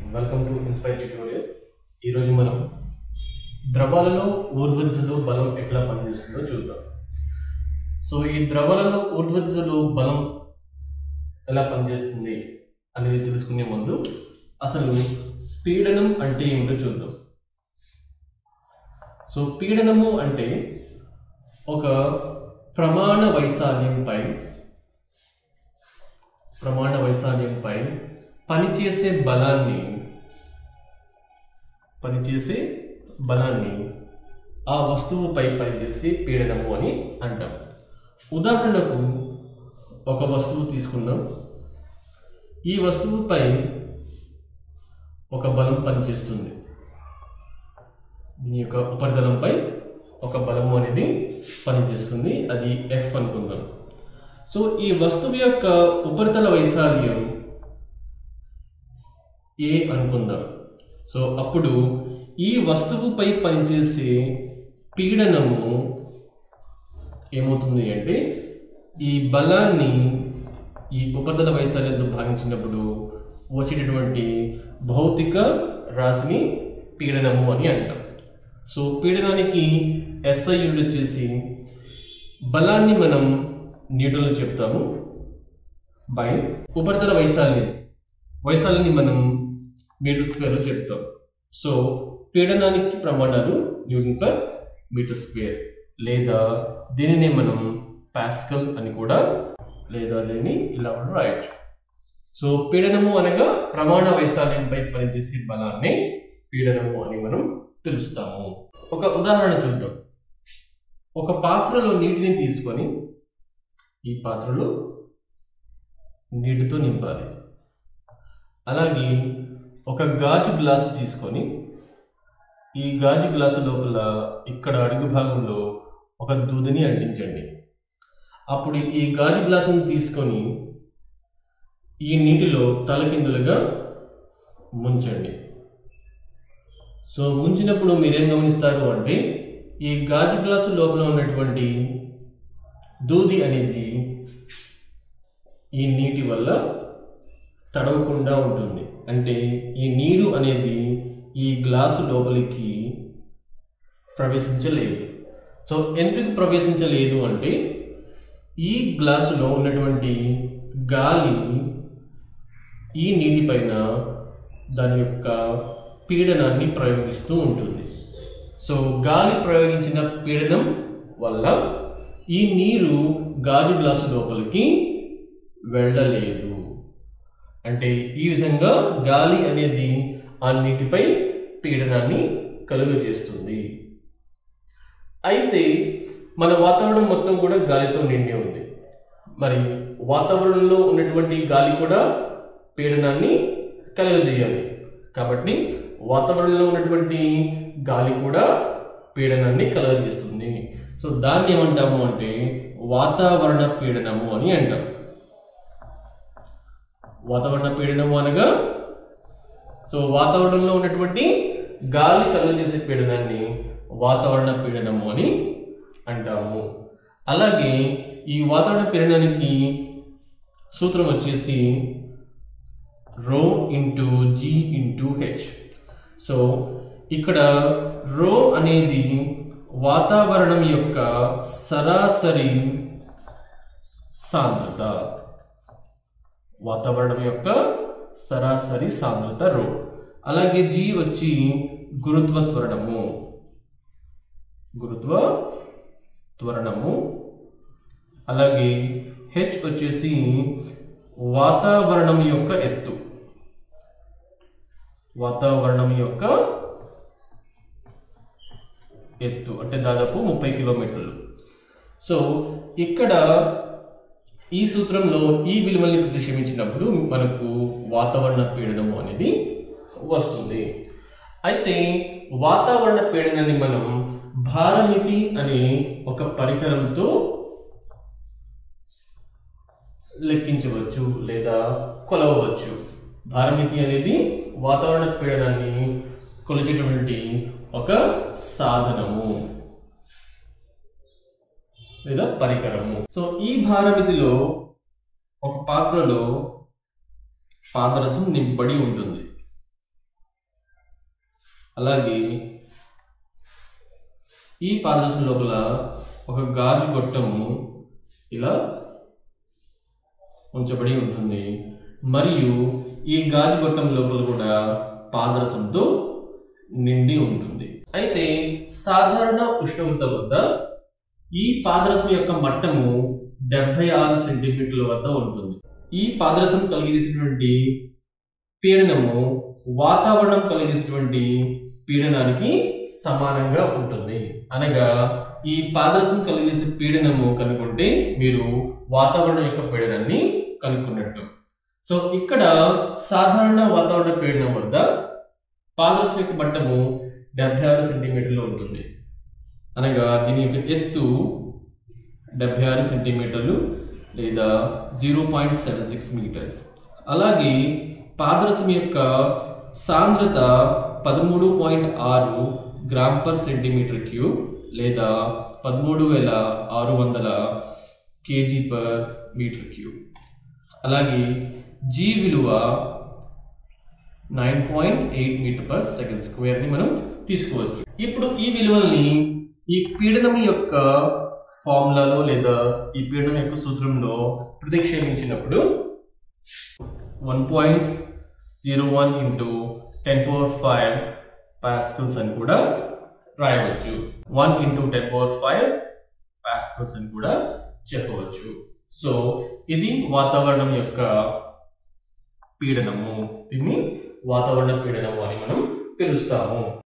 welcome to inspire tutorial ఈరోజు మనం ద్రవాలలో ఊర్ధ్వదిశలో బలం ఎట్లా పనిచేస్తుందో చూద్దాం సో ఈ ద్రవాలలో ఊర్ధ్వదిశలో బలం ఎలా పనిచేస్తుంది అనేది తెలుసుకునే ముందు అసలు పీడనం అంటే ఏమిటో చూద్దాం సో పీడనము అంటే ఒక ప్రమాణ వైశాల్యంపై ప్రమాణ వైశాల్యంపై పనిచేసే బలాన్ని పనిచేసే బలాన్ని ఆ వస్తువుపై పనిచేసే పీడనము అని అంటాం ఉదాహరణకు ఒక వస్తువు తీసుకుందాం ఈ వస్తువుపై ఒక బలం పనిచేస్తుంది దీని యొక్క ఉపరితలంపై ఒక బలము అనేది పనిచేస్తుంది అది ఎఫ్ అనుకుందాం సో ఈ వస్తువు యొక్క ఉపరితల వైశాల్యం ఏ అనుకుందాం సో అప్పుడు ఈ వస్తువుపై పనిచేసే పీడనము ఏమవుతుంది అంటే ఈ బలాన్ని ఈ ఉపరితల వైశాల్యంతో భాగించినప్పుడు వచ్చేటటువంటి భౌతిక రాశిని పీడనము అని అంటాం సో పీడనానికి ఎస్ఐ యూనిట్ వచ్చేసి బలాన్ని మనం న్యూటన్లో చెప్తాము బై ఉపరితల వైశాల్యం వైశాల్యాన్ని మనం మీటర్ స్క్వేర్లో చెప్తాం సో పీడనానికి ప్రమాణాలు న్యూటన్ పర్ మీటర్ స్క్వేర్ లేదా దీనినే మనం పాస్కల్ అని కూడా లేదా దీన్ని ఇలా కూడా రాయొచ్చు సో పీడనము అనగా ప్రమాణ వైశాల్యంపై పనిచేసే బలాన్ని పీడనము అని మనం పిలుస్తాము ఒక ఉదాహరణ చూద్దాం ఒక పాత్రలో నీటిని తీసుకొని ఈ పాత్రలో నీటితో నింపాలి అలాగే ఒక గాజు గ్లాసు తీసుకొని ఈ గాజు గ్లాసు లోపల ఇక్కడ అడుగు భాగంలో ఒక దూదిని అంటించండి అప్పుడు ఈ గాజు గ్లాసును తీసుకొని ఈ నీటిలో తలకిందులుగా ముంచండి సో ముంచినప్పుడు మీరేం గమనిస్తారు అంటే ఈ గాజు గ్లాసు లోపల ఉన్నటువంటి దూది అనేది ఈ నీటి వల్ల తడవకుండా ఉంటుంది అంటే ఈ నీరు అనేది ఈ గ్లాసు లోపలికి ప్రవేశించలేదు సో ఎందుకు ప్రవేశించలేదు అంటే ఈ గ్లాసులో ఉన్నటువంటి గాలి ఈ నీటిపైన దాని యొక్క పీడనాన్ని ప్రయోగిస్తూ ఉంటుంది సో గాలి ప్రయోగించిన పీడనం వల్ల ఈ నీరు గాజు గ్లాసు లోపలికి వెళ్ళలేదు అంటే ఈ విధంగా గాలి అనేది ఆ నీటిపై పీడనాన్ని కలుగజేస్తుంది అయితే మన వాతావరణం మొత్తం కూడా గాలితో నిండి ఉంది మరి వాతావరణంలో ఉన్నటువంటి గాలి కూడా పీడనాన్ని కలుగజేయాలి కాబట్టి వాతావరణంలో ఉన్నటువంటి గాలి కూడా పీడనాన్ని కలుగజేస్తుంది సో దాన్ని ఏమంటాము అంటే వాతావరణ పీడనము అని అంటాం వాతావరణ పీడనము అనగా సో వాతావరణంలో ఉన్నటువంటి గాలి కలుగజేసే పీడనాన్ని వాతావరణ పీడనము అని అంటాము అలాగే ఈ వాతావరణ పీడనానికి సూత్రం వచ్చేసి rho into g into h so ఇక్కడ రో అనేది వాతావరణం యొక్క సరాసరి సాంద్రత వాతావరణం యొక్క సరాసరి సాంద్రత రో అలాగే జీ వచ్చి గురుత్వ త్వరణము గురుత్వ త్వరణము అలాగే హెచ్ వచ్చేసి వాతావరణం యొక్క ఎత్తు వాతావరణం యొక్క ఎత్తు అంటే దాదాపు ముప్పై కిలోమీటర్లు సో ఇక్కడ ఈ సూత్రంలో ఈ విలువల్ని ప్రతిక్షేపించినప్పుడు మనకు వాతావరణ పీడనము అనేది వస్తుంది అయితే వాతావరణ పీడనాన్ని మనం భారమితి అనే ఒక పరికరంతో లెక్కించవచ్చు లేదా కొలవవచ్చు భారమితి అనేది వాతావరణ పీడనాన్ని కొలిచేటువంటి ఒక సాధనము లేదా పరికరము సో ఈ భారమితిలో ఒక పాత్రలో పాదరసం నింపబడి ఉంటుంది అలాగే ఈ పాదరసం లోపల ఒక గాజు గొట్టము ఇలా ఉంచబడి ఉంటుంది మరియు ఈ గాజు గొట్టం లోపల కూడా పాదరసంతో నిండి ఉంటుంది అయితే సాధారణ ఉష్ణోగ్రత వద్ద ఈ పాదరసం యొక్క మట్టము డెబ్బై ఆరు సెంటీమీటర్ల వద్ద ఉంటుంది ఈ పాదరసం కలిగజేసేటువంటి పీడనము వాతావరణం కలిగజేసేటువంటి పీడనానికి సమానంగా ఉంటుంది అనగా ఈ పాదరసం కలిగజేసే పీడనము కనుక్కుంటే మీరు వాతావరణం యొక్క పీడనాన్ని కనుక్కున్నట్టు సో ఇక్కడ సాధారణ వాతావరణ పీడనం వద్ద పాదరసం యొక్క మట్టము డెబ్బై ఆరు సెంటీమీటర్లు ఉంటుంది అనగా దీని యొక్క ఎత్తు డెబ్బై ఆరు సెంటీమీటర్లు లేదా zero point seven six metres అలాగే పాదరసం యొక్క సాంద్రత పదమూడు పాయింట్ ఆరు గ్రామ్ పర్ సెంటీమీటర్ క్యూబ్ లేదా పదమూడు వేల ఆరు వందల కేజీ పర్ మీటర్ క్యూబ్ అలాగే జీ విలువ nine point eight metre per second స్క్వేర్ని మనం తీసుకోవచ్చు ఇప్పుడు ఈ విలువల్ని ఈ పీడనం యొక్క ఫార్ములాలో లేదా ఈ పీడనం యొక్క సూత్రంలో ప్రతిక్షేపించినప్పుడు one point zero one into ten power five pascals అని కూడా రాయవచ్చు one into ten power five pascals అని కూడా చెప్పవచ్చు సో ఇది వాతావరణం యొక్క పీడనము దీన్ని వాతావరణ పీడనము అని మనం పిలుస్తాము